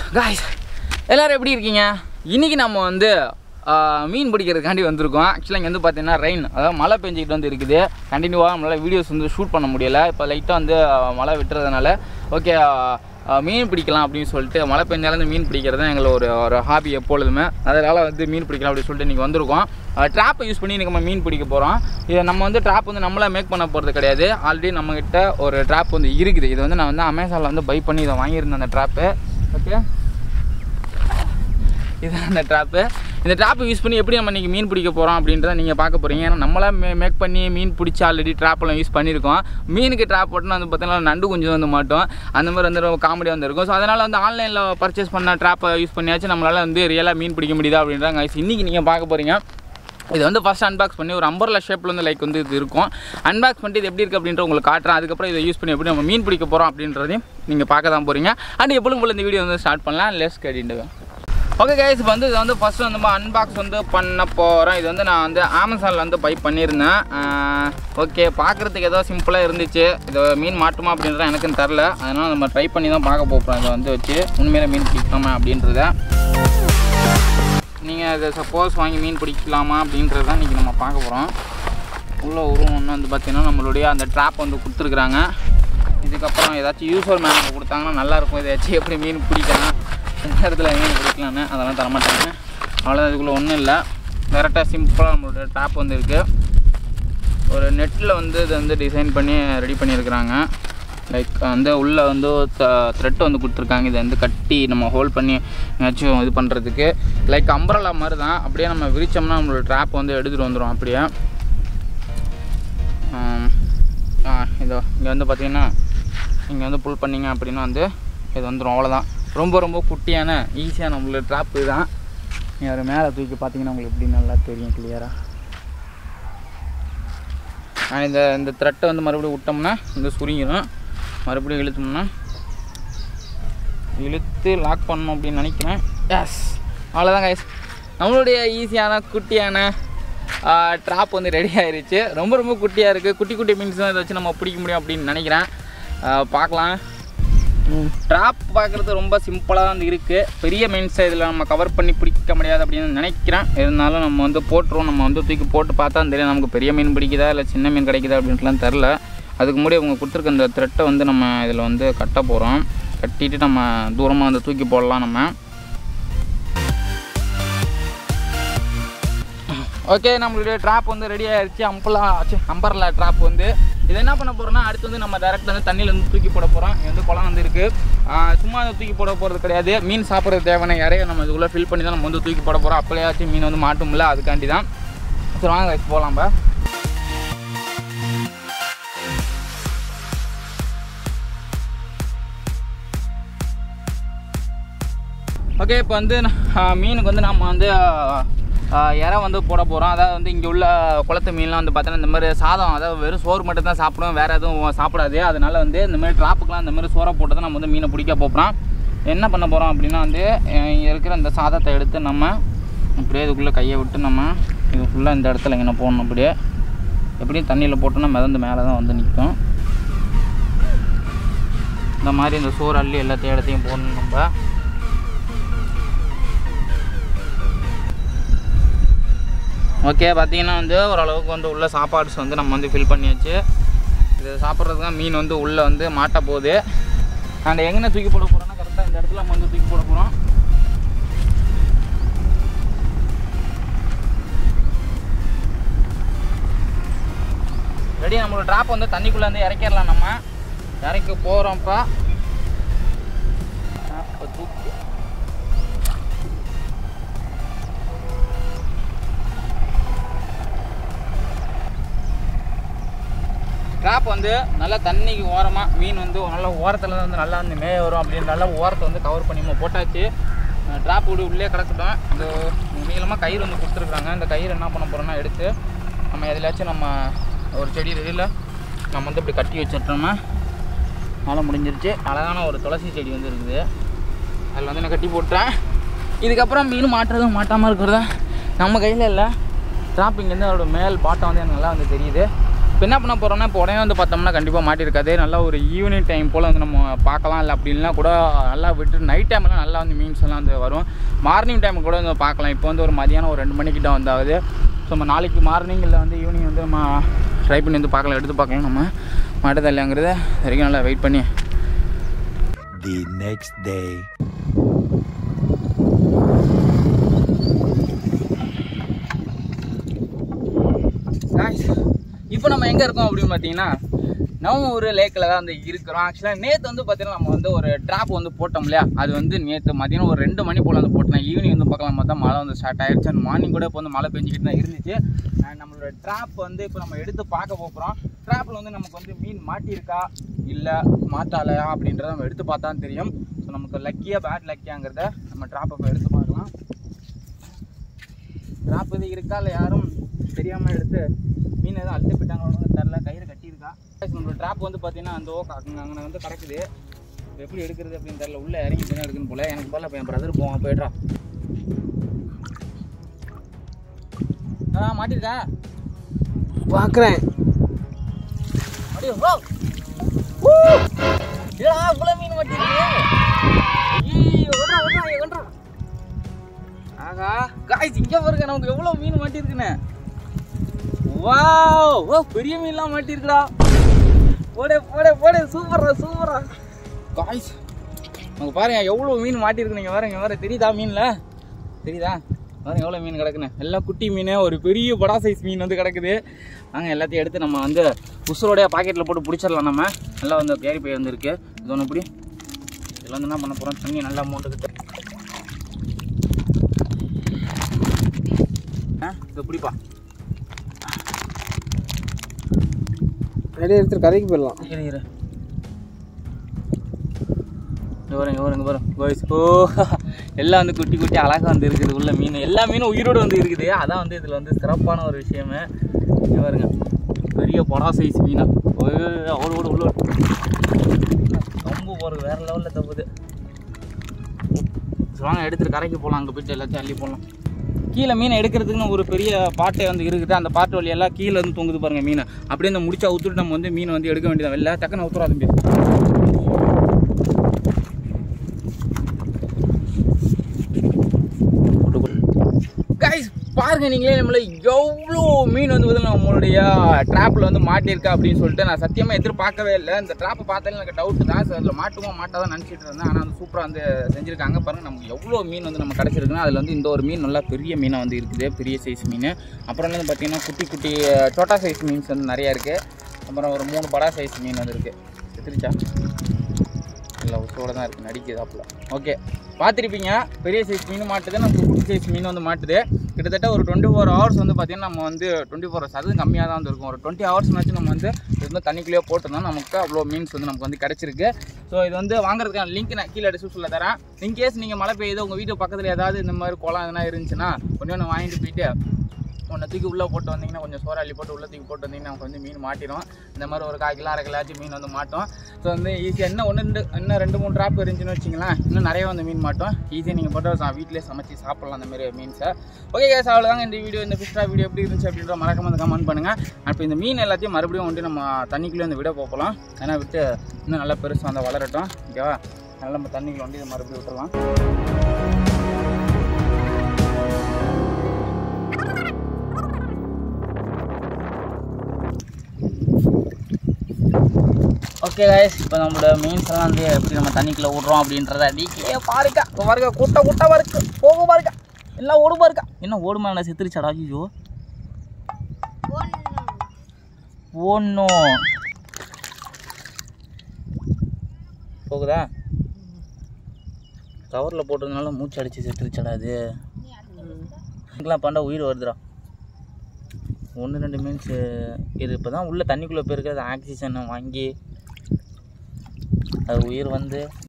Guys எல்லோரும் எப்படி இருக்கீங்க இன்றைக்கி நம்ம வந்து ஆஹ், மீன் பிடிக்கிறதுக்காண்டி வந்திருக்கோம் ஆக்சுவலாக இங்கே வந்து பார்த்தீங்கன்னா ரெயின் அதாவது மழை பெஞ்சிக்கிட்டு வந்து இருக்குது கண்டினியூவாக நம்மளால் வீடியோஸ் வந்து ஷூட் பண்ண முடியலை இப்போ லைட்டாக வந்து ஆஹ், மழை விட்டுறதுனால ஓகே மீன் பிடிக்கலாம் அப்படின்னு சொல்லிட்டு மழை பெஞ்சாலும் இந்த மீன் பிடிக்கிறது தான் எங்களை ஒரு ஒரு ஹாபி எப்பொழுதுமே அதனால் வந்து மீன் பிடிக்கலாம் அப்படின்னு சொல்லிட்டு இன்றைக்கி வந்திருக்கோம் ட்ராப்பை யூஸ் பண்ணி இன்றைக்கி நம்ம மீன் பிடிக்க போகிறோம் இதை நம்ம வந்து ட்ராப் வந்து நம்மளே மேக் பண்ண போகிறது கிடையாது ஆல்ரெடி நம்மக்கிட்ட ஒரு ட்ராப் வந்து இருக்குது இது வந்து நான் வந்து அமேசானில் வந்து பை பண்ணி இதை வாங்கியிருந்தேன் அந்த ட்ராப்பு ஓகே இதுதான் அந்த ட்ராப்பு இந்த ட்ராப்பை யூஸ் பண்ணி எப்படி நம்ம இன்றைக்கி மீன் பிடிக்க போகிறோம் அப்படின்றத நீங்கள் பார்க்க போகிறீங்க ஏன்னா நம்மளா மே மேக் பண்ணி மீன் பிடிச்சி ஆல்ரெடி ட்ராப்பெல்லாம் யூஸ் பண்ணியிருக்கோம் மீனுக்கு ட்ராப் போட்டுனா வந்து பார்த்தீங்கன்னா நண்டு குஞ்சு வந்து மாட்டோம் அந்த மாதிரி வந்து ரொம்ப காமெடி வந்து இருக்கும் ஸோ அதனால் வந்து ஆன்லைனில் பர்ச்சேஸ் பண்ண ட்ராப்பை யூஸ் பண்ணியாச்சும் நம்மளால் வந்து ரியலாக மீன் பிடிக்க முடியுதா அப்படின்றாங்க இன்றைக்கி நீங்கள் பார்க்க போகிறீங்க இது வந்து ஃபஸ்ட் அன்பாக்ஸ் பண்ணி ஒரு அம்பர்லா ஷேப்பில் வந்து லைக் வந்து இது இருக்கும் அன்பாக்ஸ் பண்ணிட்டு இது எப்படி இருக்குது அப்படின்ற உங்களுக்கு காட்டுறேன் அதுக்கப்புறம் இதை யூஸ் பண்ணி எப்படி நம்ம மீன் பிடிக்க போகிறோம் அப்படின்றதையும் நீங்கள் பார்க்க தான் போகிறீங்க அண்ட் எப்பொழுதும் போல இந்த வீடியோ வந்து ஸ்டார்ட் பண்ணலாம் லெஸ் கேட்டிட்டு ஓகே கைஸ் இப்போ வந்து இது வந்து ஃபஸ்ட்டு வந்து நம்ம அன்பாக்ஸ் வந்து பண்ண போகிறோம் இது வந்து நான் வந்து அமேசானில் வந்து பை பண்ணியிருந்தேன் ஓகே பார்க்குறதுக்கு ஏதோ சிம்பிளாக இருந்துச்சு இது மீன் மாட்டுமா அப்படின்றத எனக்குன்னு தெரில அதனால் நம்ம ட்ரை பண்ணி தான் பார்க்க போகிறோம் இதை வந்து வச்சு உண்மையில மீன் பிடிக்கலாமா அப்படின்றத நீங்கள் இதை சப்போஸ் வாங்கி மீன் பிடிக்கலாமா அப்படின்றது தான் இன்றைக்கி நம்ம பார்க்க போகிறோம் உள்ள உருவம் ஒன்று வந்து பார்த்திங்கன்னா நம்மளுடைய அந்த ட்ராப் வந்து கொடுத்துருக்குறாங்க இதுக்கப்புறம் ஏதாச்சும் யூஸ்வல் மேனுக்கு கொடுத்தாங்கன்னா நல்லாயிருக்கும் இதை வச்சு எப்படி மீன் பிடிக்கலாம் எந்த இடத்துல மீன் பிடிக்கலான்னு அதெல்லாம் தரமாட்டாங்க அவ்வளோதான் இதுக்குள்ளே ஒன்றும் இல்லை டேரெக்டாக சிம்பிளாக நம்மளோட ட்ராப் வந்து இருக்குது ஒரு நெட்டில் வந்து இதை வந்து டிசைன் பண்ணி ரெடி பண்ணியிருக்கிறாங்க லைக் வந்து உள்ளே வந்து த்ரெட் வந்து கொடுத்துருக்காங்க இதை வந்து கட்டி நம்ம ஹோல்ட் பண்ணி எங்கேயாச்சும் இது பண்ணுறதுக்கு லைக் அம்பரலா மாதிரி தான் அப்படியே நம்ம விரிச்சோம்னா நம்மளோட ட்ராப் வந்து எடுத்துகிட்டு வந்துடும் அப்படியே ஆம், ஆ இதோ இங்கே வந்து பார்த்தீங்கன்னா இங்கே வந்து புல் பண்ணிங்க அப்படின்னா வந்து இது வந்துடும் அவ்வளோதான் ரொம்ப ரொம்ப குட்டியான ஈஸியாக நம்மளோட ட்ராப்பு தான் நீங்கள் ஒரு மேலே தூக்கி பார்த்தீங்கன்னா உங்களுக்கு எப்படி நல்லா தெரியும் கிளியராக ஆ, இந்த இந்த த்ரெட்டை வந்து மறுபடியும் விட்டோம்னா இந்த சுருங்கிடும் மறுபடியும் இழுத்தோம்னா இழுத்து லாக் பண்ணணும் அப்படின்னு நினைக்கிறேன் எஸ் அவ்வளோதான் கைஸ் நம்மளுடைய ஈஸியான குட்டியான ட்ராப் வந்து ரெடி ஆயிருச்சு ரொம்ப ரொம்ப குட்டியாக இருக்குது குட்டி குட்டி மீன்ஸ் தான் இதை வச்சு நம்ம பிடிக்க முடியும் அப்படின்னு நினைக்கிறேன் ஆ, பார்க்கலாம் ட்ராப் பார்க்குறது ரொம்ப சிம்பிளாக வந்து இருக்குது பெரிய மீன்ஸை இதில் நம்ம கவர் பண்ணி பிடிக்க முடியாது அப்படின்னு நினைக்கிறேன் இருந்தாலும் நம்ம வந்து போட்டுருவோம் நம்ம வந்து தூக்கி போட்டு பார்த்தா தெரியும் நமக்கு பெரிய மீன் பிடிக்குதா இல்லை சின்ன மீன் கிடைக்குதா அப்படின்ட்டுலாம் தெரில அதுக்கு முன்னாடி அவங்க கொடுத்துருக்க இந்த த்ரெட்டை வந்து நம்ம இதில் வந்து கட்ட போகிறோம் கட்டிட்டு நம்ம தூரமாக வந்து தூக்கி போடலாம் நம்ம ஓகே நம்மளுடைய ட்ராப் வந்து ரெடி ஆயிடுச்சு அம்பலா அம்பர்லா ட்ராப் வந்து இது என்ன பண்ண போகிறோம்னா அடுத்து வந்து நம்ம டேரெக்ட் வந்து தண்ணியில் வந்து தூக்கி போட போகிறோம் இங்க வந்து குளம் வந்து இருக்குது சும்மா வந்து தூக்கி போட போகிறது கிடையாது மீன் சாப்பிட்றது தேவையான இறைய நம்ம இதுக்குள்ளே ஃபில் பண்ணி தான் நம்ம வந்து தூக்கி போட போகிறோம் அப்படியாச்சும் மீன் வந்து மாட்டும்ல அதுக்காண்டி தான் சரி வாங்க guys, போகலாம் பா ஓகே இப்போ வந்து ஆ, மீனுக்கு வந்து நம்ம வந்து ஆ, இறை வந்து போட போகிறோம் அதாவது வந்து இங்கே உள்ள குளத்து மீன்லாம் வந்து பார்த்தோன்னா இந்த மாதிரி சாதம் அதாவது வெறும் சோறு மட்டும் தான் சாப்பிடும் வேறு எதுவும் சாப்பிடாது அதனால வந்து இந்த மாதிரி ட்ராப்புக்கெலாம் இந்த மாதிரி சோறை போட்டு தான் நம்ம வந்து மீனை பிடிக்க போகிறோம் என்ன பண்ண போகிறோம் அப்படின்னா வந்து அஹ், இங்க இருக்கிற இந்த சாதத்தை எடுத்து நம்ம அப்படியே இதுக்குள்ளே கையை விட்டு நம்ம இது ஃபுல்லாக இந்த இடத்துல இங்கே போடணும் அப்படியே எப்படியும் தண்ணியில் போட்டோம்னா மிதந்து மேலே தான் வந்து நிற்கும் இந்த மாதிரி இந்த சோறு அள்ளி எல்லாத்தையும் இடத்தையும் போடணும் நம்ம ஓகே பார்த்தீங்கன்னா வந்து ஓரளவுக்கு வந்து உள்ள சாப்பாடுஸ் வந்து நம்ம வந்து ஃபில் பண்ணியாச்சு இது சாப்பிட்றதுக்கு தான் மீன் வந்து உள்ளே வந்து மாட்ட போகுது அண்ட் எங்கே தூக்கி போட போகிறோம்னா கரெக்டாக இந்த இடத்துல நம்ம வந்து தூக்கி போட போகிறோம் ரெடி நம்மளோட ட்ராப் வந்து தண்ணிக்குள்ளே வந்து இறக்கிடலாம் நம்ம இறக்கி போகிறோம்ப்பா தூக்கி ட்ராப் வந்து நல்லா தண்ணிக்கு ஓரமாக மீன் வந்து நல்லா ஓரத்தில் வந்து நல்லா வந்து மேய வரும் அப்படின்னு நல்லா ஓரத்தை வந்து கவர் பண்ணி நம்ம போட்டாச்சு ட்ராப் விடு உள்ளே கிடக்கட்டும் இந்த நீளமாக கயிறு வந்து கொடுத்துருக்குறாங்க இந்த கயிறு என்ன பண்ண போகிறோம்னா எடுத்து நம்ம எதுலாச்சும் நம்ம ஒரு செடி ரெடியில் நம்ம வந்து இப்படி கட்டி வச்சிட்டோம்னா மழை முடிஞ்சிருச்சு அழகான ஒரு துளசி செடி வந்து இருக்குது அதில் வந்து நான் கட்டி போட்டுறேன் இதுக்கப்புறம் மீன் மாட்டுறதும் மாட்டாமல் இருக்கிறதா நம்ம கையில் இல்லை ட்ராப் இங்கேருந்து அதோட மேல் பாட்டம் வந்து எனக்கு நல்லா வந்து தெரியுது இப்போ என்ன பண்ண போகிறோம்னா இப்போ உடனே வந்து பார்த்தோம்னா கண்டிப்பாக மாட்டிருக்காது நல்லா ஒரு ஈவினிங் டைம் போல் வந்து நம்ம பார்க்கலாம் இல்லை அப்படின்னா கூட நல்லா விட்டு நைட் டைம்லாம் நல்லா வந்து மீன்ஸ் எல்லாம் வந்து வரும் மார்னிங் டைம் கூட வந்து பார்க்கலாம் இப்போ வந்து ஒரு மதியானம் ஒரு ரெண்டு மணிக்கிட்ட வந்தாகுது ஸோ நம்ம நாளைக்கு மார்னிங் இல்லை வந்து ஈவினிங் வந்து நம்ம ட்ரை பண்ணி வந்து பார்க்கலாம் எடுத்து பார்க்கலாம் நம்ம மாட்டதில்லைங்கிறத வரைக்கும் நல்லா வெயிட் பண்ணி The next day. இப்போ நம்ம எங்கே இருக்கோம் அப்படின்னு பார்த்தீங்கன்னா நம்ம ஒரு லேக்கில் தான் வந்து இருக்கிறோம் ஆக்சுவலாக நேற்று வந்து பார்த்தீங்கன்னா நம்ம வந்து ஒரு ட்ராப் வந்து போட்டோம் இல்லையா அது வந்து நேற்று மதியானம் ஒரு ரெண்டு மணி போல் வந்து போட்டோம் ஈவினிங் வந்து பார்க்கலாம் பார்த்தா மழை வந்து ஸ்டார்ட் ஆயிடுச்சு அண்ட் மார்னிங் கூட இப்போ வந்து மழை பெஞ்சிக்கிட்டு தான் இருந்துச்சு அண்ட் நம்மளோட ட்ராப் வந்து இப்போ நம்ம எடுத்து பார்க்க போகிறோம் ட்ராப்பில் வந்து நமக்கு வந்து மீன் மாட்டியிருக்கா இல்லை மாட்டாலையா அப்படின்றத நம்ம எடுத்து பார்த்தா தான் தெரியும் ஸோ நமக்கு லக்கியாக பேட் லக்கியாங்கிறத நம்ம ட்ராப்பை இப்போ எடுத்து பார்க்கலாம் ட்ராப் இது இருக்கா இல்லை யாரும் தெரியாமல் எடுத்து மீன் எதுவும் அழுத்து போயிட்டாங்களோன்னு தெரில கயிறு கட்டியிருக்கா நம்மளோட ட்ராப் வந்து பார்த்தீங்கன்னா அந்த ஓ அங்கே அங்கே வந்து கிடக்குது இப்ப எப்படி எடுக்கிறது அப்படின்னு தெரில உள்ளே இறங்கி தான் இருக்குன்னு போல எனக்கு போல இப்போ என் பிரதர் போவான் போயிடுறா ஆ மாட்டிருக்கா பார்க்குறேன் அப்படியே ஓ ஊ! ஏடா இவ்வளோ மீன் மாட்டிருக்கு ஐயோ ஓடுறா ஓடுறா ஏய், ஓடுறா ஆகா காய்ஸ் இங்கே பாருங்க நமக்கு எவ்வளோ மீன் மாட்டிருக்குன்னு வாவ் ஓ பெரிய மீன்லாம் மாட்டிருக்குடா போடே போடே போடே சூப்பரா சூப்பரா காய்ஸ் நமக்கு பாருங்க எவ்வளோ மீன் மாட்டிருக்கு நீங்கள் பாருங்க வேறு தெரியுதா மீனில் தெரியுதா பாருங்க எவ்வளோ மீன் கிடக்குன்னு எல்லாம் குட்டி மீன் ஒரு பெரிய படா சைஸ் மீன் வந்து கிடக்குது நாங்கள் எல்லாத்தையும் எடுத்து நம்ம வந்து உசுரோடைய பாக்கெட்டில் போட்டு பிடிச்சிடலாம் நம்ம நல்லா வந்து கேரி பை வந்து இருக்கு இது ஒன்று இப்படி இதில் வந்து என்ன பண்ண போகிறோம் தண்ணி நல்லா மூண்டுக்கிட்டு ஆ இது பிடிப்பா ரெடி எடுத்துட்டு கரைக்கு போயிடலாம் இரு இரு இங்க பாருங்க இங்க பாருங்க இங்க பாருங்க பாய்ஸ் ஓ எல்லாம் வந்து குட்டி குட்டி அழகா வந்து இருக்குது உள்ள மீன் எல்லா மீனும் உயிரோடு வந்து இருக்குது அதான் வந்து இதில் வந்து சிறப்பான ஒரு விஷயமே இங்க பாருங்க பெரிய படா சைஸ் மீனா அவ்வளோ ஓடு உள்ள ஓடு. கம்பு போகிறது வேற லெவலில் தப்புது சரி, வாங்க எடுத்துட்டு கரைக்கு போகலாம் அங்கே போயிட்டு எல்லாத்தையும் அள்ளி போடலாம் கீழே மீனை எடுக்கிறதுக்குன்னு ஒரு பெரிய பாட்டை வந்து இருக்குது அந்த பாட்டு வழியெல்லாம் கீழே இருந்து தொங்குது பாருங்க மீனை அப்படியே இந்த முடிச்சா ஊத்துட்டு நம்ம வந்து மீனை வந்து எடுக்க வேண்டியதான் வெளில டக்குன்னு ஊத்துறா தம்பி கைஸ் பாருங்க நீங்களே நம்மள எவ்வளோ மீன் வந்து வந்து நம்மளுடைய ட்ராப்பில் வந்து மாட்டியிருக்கா அப்படின்னு சொல்லிட்டு நான் சத்தியமாக எதிர்பார்க்கவே இல்லை இந்த ட்ராப்பை பார்த்தாலே எனக்கு டவுட் தான் சார் அதில் மாட்டுமா மாட்டாதான் நினச்சிட்டு இருந்தேன் ஆனால் வந்து சூப்பராக வந்து செஞ்சுருக்காங்க பாருங்க நமக்கு எவ்வளோ மீன் வந்து நம்ம கிடச்சிருக்குன்னா அதில் வந்து இந்த ஒரு மீன் நல்லா பெரிய மீனாக வந்து இருக்குது பெரிய சைஸ் மீன் அப்புறம் வந்து பார்த்தீங்கன்னா குட்டி குட்டி சோட்டா சைஸ் மீன்ஸ் வந்து நிறையா இருக்குது அப்புறம் ஒரு மூணு படா சைஸ் மீன் வந்து இருக்குது செத்துருச்சா இல்லை உசோட தான் இருக்குது நடிக்குதாப்புல ஓகே பார்த்துருப்பீங்க பெரிய சைஸ் மீன் மாட்டுது நமக்கு குட்டி சைஸ் மீன் வந்து மாட்டுது கிட்டத்தட்ட ஒரு டுவெண்ட்டி ஃபோர் ஹவர்ஸ் வந்து பார்த்தீங்கன்னா நம்ம வந்து டுவெண்ட்டி ஃபோர் ஹவர்ஸ் அது கம்மியாக தான் வந்து இருக்கும் ஒரு டுவெண்ட்டி ஹவர்ஸ்னாச்சும் நம்ம வந்து இது வந்து தண்ணிக்குள்ளேயே போட்டிருந்தோம் நமக்கு அவ்வளோ மீன்ஸ் வந்து நமக்கு வந்து கிடச்சிருக்கு ஸோ இது வந்து வாங்குறதுக்கான லிங்க் நான் கீழே டிஸ்கிரிப்ஷனில் தரேன் இன்கேஸ் நீங்கள் மழை பெய்யுது உங்கள் வீட்டு பக்கத்தில் ஏதாவது இந்த மாதிரி குளம் எதனா இருந்துச்சுன்னா கொஞ்சம் ஒன்று வாங்கிட்டு போயிட்டு ஒன்று தூக்கி உள்ளே போட்டு வந்தீங்கன்னா கொஞ்சம் சோறு அள்ளி போட்டு உள்ளே தூக்கி போட்டு வந்தீங்கன்னா நமக்கு வந்து மீன் மாட்டிடும் இந்த மாதிரி ஒரு கால் கிலோ அரை கிலோச்சும் மீன் வந்து மாட்டோம் ஸோ வந்து ஈஸியாக இன்னும் ஒன்று ரெண்டு இன்னும் ரெண்டு மூணு ட்ராப் இருந்துச்சுன்னு வச்சிங்களேன் இன்னும் நிறைய வந்து மீன் மாட்டோம் ஈஸியாக நீங்கள் போட்டு சா- வீட்டிலே சமைச்சு சாப்பிட்லாம் அந்த மாதிரி மீன்ஸை ஓகே கேஸ் அவ்வளோதாங்க இந்த வீடியோ இந்த ஃபிஷ் வீடியோ எப்படி இருந்துச்சு அப்படின்ற மறக்காம வந்து கமெண்ட் பண்ணுங்கள் அப்போ இந்த மீன் எல்லாத்தையும் மறுபடியும் வந்து நம்ம தண்ணிக்குள்ளே வந்து விட போகலாம் ஏன்னா விட்டு இன்னும் நல்லா பெருசாக அந்த வளரட்டும் ஓகேவா நல்லா நம்ம தண்ணிக்குள்ள வந்து இதை மறுபடியும் விட்டுறலாம் ஓகே guys இப்போ நம்மளோட மீன்ஸ் எல்லாம் வந்து எப்படி நம்ம தண்ணிக்குள்ள விட்றோம் அப்படின்றத நீங்களே பாருங்க இப்போ பாருங்க கூட்ட கூட்டமாக இருக்கு போக பாருங்க எல்லாம் ஓடு பாருங்க என்ன ஓடுமா என்ன செத்துருச்சாடா ஐயோ ஒன்றும் போகுதா கவரில் போட்டதுனால மூச்சு அடிச்சு செத்துருச்சடா அது இதுக்கெல்லாம் பண்ணா உயிர் வருதுடா ஒன்று ரெண்டு மீன்ஸ் இது இப்போ தான் உள்ள தண்ணிக்குள்ளே போயிருக்கிறது ஆக்சிஜனை வாங்கி அது உயிர் வந்து